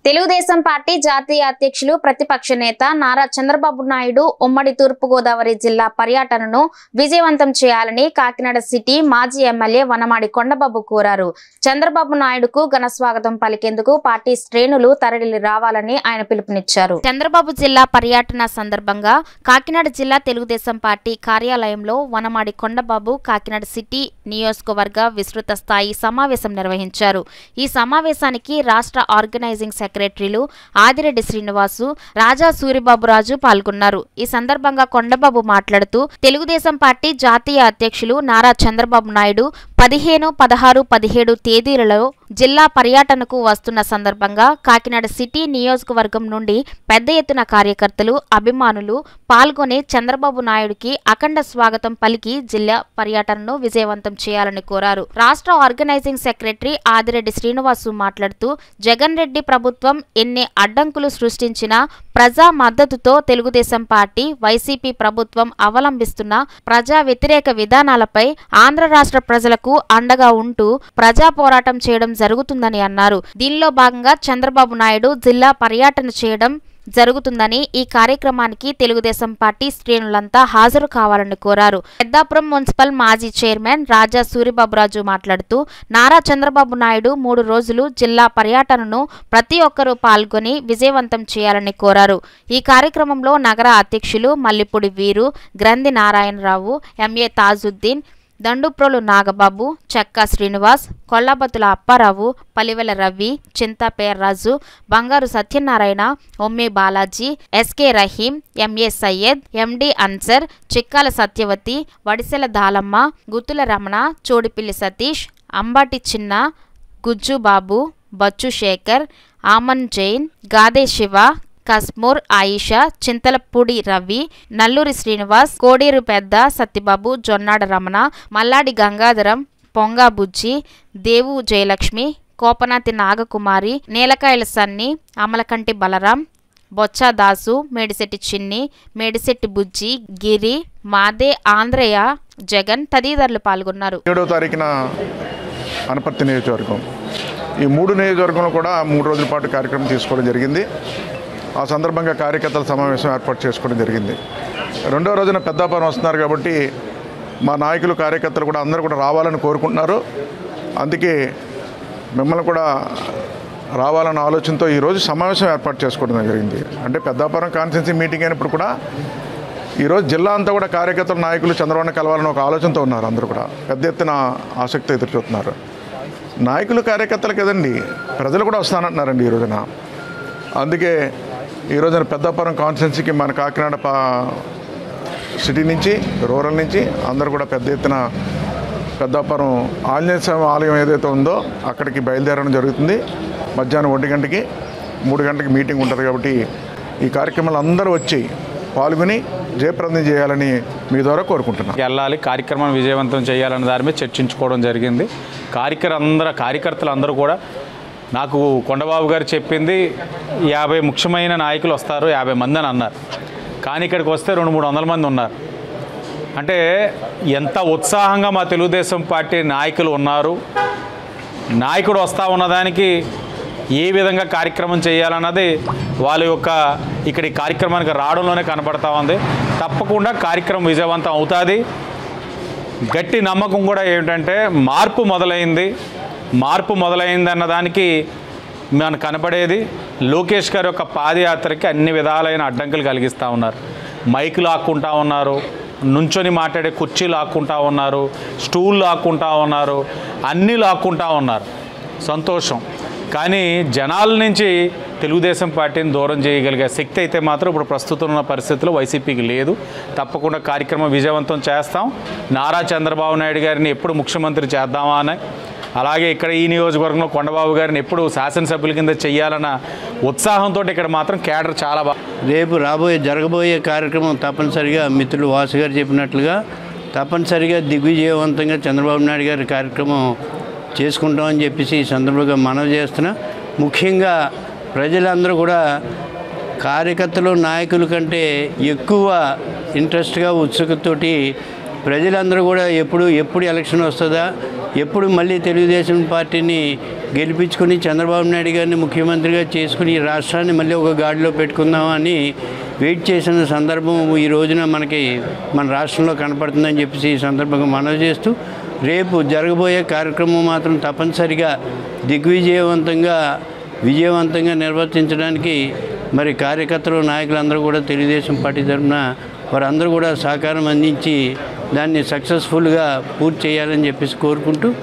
Telugu Desam party జాతీయ అధ్యక్షులు ప్రతిపక్ష నేత నారా చంద్రబాబు నాయుడు ఉమ్మడి తూర్పుగోదావరి జిల్లా పర్యటనను విజయవంతం చేయాలని కాకినాడ సిటీ మాజీ ఎమ్మెల్యే వనమాడి కొండబాబు కోరారు చంద్రబాబు నాయుడుకు ఘన స్వాగతం పలికేందుకు పార్టీ శ్రేణులు తరలి రావాలని ఆయన పిలుపునిచ్చారు చంద్రబాబు జిల్లా పర్యటన సందర్భంగా కాకినాడ జిల్లా తెలుగుదేశం పార్టీ కార్యాలయంలో వనమాడి కొండబాబు కాకినాడ సిటీ నియోజకవర్గ విస్తృత స్థాయి సమావేశం నిర్వహించారు ఈ సమావేశానికి రాష్ట్ర ఆర్గనైజింగ్ సెక్రటరీలు ఆదిరెడ్డి శ్రీనివాసు రాజా సూరిబాబురాజు పాల్గొన్నారు ఈ సందర్భంగా కొండబాబు మాట్లాడుతూ తెలుగుదేశం పార్టీ జాతీయ అధ్యక్షులు నారా చంద్రబాబు నాయుడు పదిహేను పదహారు పదిహేడు తేదీలలో జిల్లా పర్యటనకు వస్తున్న సందర్భంగా కాకినాడ సిటీ నియోజకవర్గం నుండి పెద్ద ఎత్తున కార్యకర్తలు అభిమానులు పాల్గొని చంద్రబాబు నాయుడుకి అఖండ స్వాగతం పలికి జిల్లా పర్యటనను విజయవంతం చేయాలని కోరారు రాష్ట్ర ఆర్గనైజింగ్ సెక్రటరీ ఆదిరెడ్డి శ్రీనివాసు మాట్లాడుతూ జగన్ రెడ్డి ప్రభుత్వం ఎన్ని అడ్డంకులు సృష్టించినా ప్రజా మద్దతుతో తెలుగుదేశం పార్టీ వైసీపీ ప్రభుత్వం అవలంబిస్తున్న ప్రజా వ్యతిరేక విధానాలపై ఆంధ్ర రాష్ట్ర ప్రజలకు అండగా ఉంటూ ప్రజా పోరాటం చేయడం జరుగుతుందని అన్నారు దీనిలో భాగంగా చంద్రబాబు నాయుడు జిల్లా పర్యటన చేయడం జరుగుతుందని ఈ కార్యక్రమానికి తెలుగుదేశం పార్టీ శ్రేణులంతా హాజరు కావాలని కోరారు పెద్దాపురం మున్సిపల్ మాజీ చైర్మన్ రాజా సూరిబాబురాజు మాట్లాడుతూ నారా చంద్రబాబు నాయుడు మూడు రోజులు జిల్లా పర్యటనను ప్రతి ఒక్కరూ పాల్గొని విజయవంతం చేయాలని కోరారు ఈ కార్యక్రమంలో నగర అధ్యక్షులు Mallipudi Veeru Granthi Narayanarao MA Tajuddin Danduprolu Nagababu Chekka Srinivas Kollabathula Apparao Palivela Ravi Chintaperraju Bangaru Satyanarayana Ommi Balaji SK Rahim MA Syed MD Ansar Chikkala Satyavathi Vadisela Dalamma Guttula Ramana Chodipilli Satish Ambati Chinna Gujju Babu Bachchu Sekhar Aman Jain Gade Siva Kasmur Ayesha Chintalapudi Ravi Nalluri Srinivas Koderu Pedda Satyababu Jonnada Ramana Malladi Gangadharam పొంగా బుజ్జి దేవు జయలక్ష్మి కోపనాతి నాగకుమారి నీలకాయల సన్ని అమలకంటి బలరాం బొచ్చా దాసు మేడిశెట్టి చిన్ని మేడిశెట్టి బుజ్జి గిరి మాదే ఆంధ్రయ్య జగన్ తదితరులు పాల్గొన్నారు ఏడో తారీఖున అనపర్తి నియోజకవర్గం ఈ మూడు నియోజకవర్గంలో కూడా మూడు రోజుల పాటు కార్యక్రమం తీసుకోవడం జరిగింది ఆ సందర్భంగా కార్యకర్తల సమావేశం ఏర్పాటు చేసుకోవడం జరిగింది రెండో రోజున పెద్దాపురం వస్తున్నారు కాబట్టి మా నాయకులు కార్యకర్తలు కూడా అందరూ కూడా రావాలని కోరుకుంటున్నారు అందుకే మిమ్మల్ని కూడా రావాలన్న ఆలోచనతో ఈరోజు సమావేశం ఏర్పాటు చేసుకోవడం జరిగింది అంటే పెద్దాపురం కాన్స్టిట్యున్సీ మీటింగ్ అయినప్పుడు కూడా ఈరోజు జిల్లా అంతా కూడా కార్యకర్తల నాయకులు చంద్రబాబు కలవాలని ఒక ఆలోచనతో ఉన్నారు అందరూ కూడా పెద్ద ఎత్తున ఆసక్తి ఎదురు చూస్తున్నారు నాయకులు కార్యకర్తలు కదండి ప్రజలు కూడా వస్తానంటున్నారండి ఈ రోజున అందుకే ఈ రోజున పెద్దాపురం కాన్స్టిట్యున్సీకి మన కాకినాడ పా సిటీ నుంచి రూరల్ నుంచి అందరూ కూడా పెద్ద ఎత్తున పెద్దాపురం ఆంజనేయ స్వామి ఆలయం ఏదైతే ఉందో అక్కడికి బయలుదేరడం జరుగుతుంది మధ్యాహ్నం ఒంటి గంటకి మూడు గంటకి మీటింగ్ ఉంటుంది కాబట్టి ఈ కార్యక్రమాలు అందరూ వచ్చి పాల్గొని జయప్రదం చేయాలని మీ ద్వారా కోరుకుంటున్నాను వెళ్ళాలి కార్యక్రమాన్ని విజయవంతం చేయాలన్న దాని మీద చర్చించుకోవడం జరిగింది కార్యకర్త అందరూ కార్యకర్తలు అందరూ కూడా నాకు కొండబాబు గారు చెప్పింది యాభై ముఖ్యమైన నాయకులు వస్తారు యాభై మంది అని అన్నారు కానీ ఇక్కడికి వస్తే రెండు మూడు వందల మంది ఉన్నారు అంటే ఎంత ఉత్సాహంగా మా తెలుగుదేశం పార్టీ నాయకులు ఉన్నారు నాయకుడు వస్తూ ఉన్నదానికి ఏ విధంగా కార్యక్రమం చేయాలన్నది వాళ్ళ యొక్క ఇక్కడ ఈ కార్యక్రమానికి రావడంలోనే కనపడతా ఉంది తప్పకుండా కార్యక్రమం విజయవంతం అవుతుంది గట్టి నమ్మకం కూడా ఏమిటంటే మార్పు మొదలైంది మార్పు మొదలైంది అన్నదానికి మనకు కనపడేది లోకేష్ గారి యొక్క పాదయాత్రకి అన్ని విధాలైన అడ్డంకులు కలిగిస్తూ ఉన్నారు మైక్ లాక్కుంటా ఉన్నారు నుంచొని మాట్లాడే కుర్చీ లాక్కుంటా ఉన్నారు స్టూల్ లాక్కుంటా ఉన్నారు అన్నీ లాక్కుంటా ఉన్నారు సంతోషం కానీ జనాల నుంచి తెలుగుదేశం పార్టీని దూరం చేయగలిగే శక్తి అయితే మాత్రం ఇప్పుడు ప్రస్తుతం ఉన్న పరిస్థితుల్లో వైసీపీకి లేదు తప్పకుండా కార్యక్రమం విజయవంతం చేస్తాం నారా చంద్రబాబు నాయుడు గారిని ఎప్పుడు ముఖ్యమంత్రి చేద్దామా అని అలాగే ఇక్కడ ఈ నియోజకవర్గంలో కొండబాబు గారిని ఎప్పుడు శాసనసభ్యుల కింద చెయ్యాలన్న ఉత్సాహంతో ఇక్కడ మాత్రం కేడర్ చాలా బాగా రేపు రాబోయే జరగబోయే కార్యక్రమం తప్పనిసరిగా మిత్రులు వాసు గారు చెప్పినట్లుగా తప్పనిసరిగా దిగ్విజయవంతంగా చంద్రబాబు నాయుడు గారి కార్యక్రమం చేసుకుంటామని చెప్పేసి ఈ సందర్భంగా మనవి చేస్తున్నా ముఖ్యంగా ప్రజలందరూ కూడా కార్యకర్తలు నాయకుల కంటే ఎక్కువ ఇంట్రెస్ట్గా ఉత్సుకతోటి ప్రజలందరూ కూడా ఎప్పుడు ఎప్పుడు ఎలక్షన్ వస్తుందా ఎప్పుడు మళ్ళీ తెలుగుదేశం పార్టీని గెలిపించుకుని చంద్రబాబు నాయుడు గారిని ముఖ్యమంత్రిగా చేసుకుని ఈ రాష్ట్రాన్ని మళ్ళీ ఒక గాడిలో పెట్టుకుందామని వెయిట్ చేసిన సందర్భం ఈ రోజున మనకి మన రాష్ట్రంలో కనపడుతుందని చెప్పేసి ఈ సందర్భంగా మనవి చేస్తూ రేపు జరగబోయే కార్యక్రమం మాత్రం తప్పనిసరిగా దిగ్విజయవంతంగా విజయవంతంగా నిర్వర్తించడానికి మరి కార్యకర్తలు నాయకులందరూ కూడా తెలుగుదేశం పార్టీ తరఫున వారందరూ కూడా సహకారం అందించి దాన్ని సక్సెస్ఫుల్గా పూర్తి చేయాలని చెప్పేసి కోరుకుంటూ